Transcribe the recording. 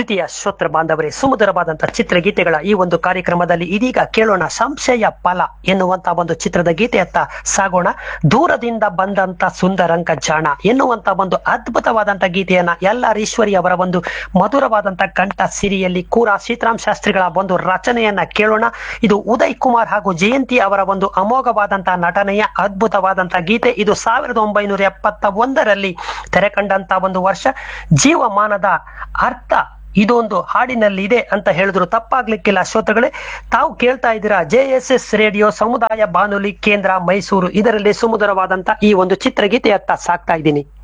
ಪ್ರೀತಿಯ ಶ್ರೋತೃ ಬಾಂಧವರೇ ಸುಮಧುರವಾದಂತಹ ಚಿತ್ರಗೀತೆಗಳ ಈ ಒಂದು ಕಾರ್ಯಕ್ರಮದಲ್ಲಿ ಇದೀಗ ಕೇಳೋಣ ಸಂಶಯ ಫಲ ಎನ್ನುವಂತ ಒಂದು ಚಿತ್ರದ ಗೀತೆಯತ್ತ ಸಾಗೋಣ ದೂರದಿಂದ ಬಂದಂತ ಸುಂದರಂಕ ಜಾಣ ಎನ್ನುವಂತ ಒಂದು ಅದ್ಭುತವಾದಂತ ಗೀತೆಯನ್ನ ಎಲ್ ಆರ್ ಈಶ್ವರಿ ಅವರ ಒಂದು ಮಧುರವಾದಂತ ಕಂಠ ಸಿರಿಯಲ್ಲಿ ಕೂರ ಸೀತಾರಾಮ್ ಶಾಸ್ತ್ರಿಗಳ ಒಂದು ರಚನೆಯನ್ನ ಕೇಳೋಣ ಇದು ಉದಯ್ ಕುಮಾರ್ ಹಾಗೂ ಜಯಂತಿ ಅವರ ಒಂದು ಅಮೋಘವಾದಂತಹ ನಟನೆಯ ಅದ್ಭುತವಾದಂತ ಗೀತೆ ಇದು ಸಾವಿರದ ಒಂಬೈನೂರ ಎಪ್ಪತ್ತ ಒಂದರಲ್ಲಿ ತೆರೆ ಕಂಡಂತ ಒಂದು ವರ್ಷ ಜೀವಮಾನದ ಅರ್ಥ ಇದೊಂದು ಹಾಡಿನಲ್ಲಿ ಇದೆ ಅಂತ ಹೇಳಿದ್ರು ತಪ್ಪಾಗ್ಲಿಕ್ಕಿಲ್ಲ ಶ್ರೋತೃಗಳೇ ತಾವು ಕೇಳ್ತಾ ಇದ್ದೀರಾ ಜೆ ಎಸ್ ಎಸ್ ರೇಡಿಯೋ ಸಮುದಾಯ ಬಾನುಲಿ ಕೇಂದ್ರ ಮೈಸೂರು ಇದರಲ್ಲಿ ಸುಮಧುರವಾದಂತ ಈ ಒಂದು ಚಿತ್ರಗೀತೆಯತ್ತ ಸಾಕ್ತಾ ಇದ್ದೀನಿ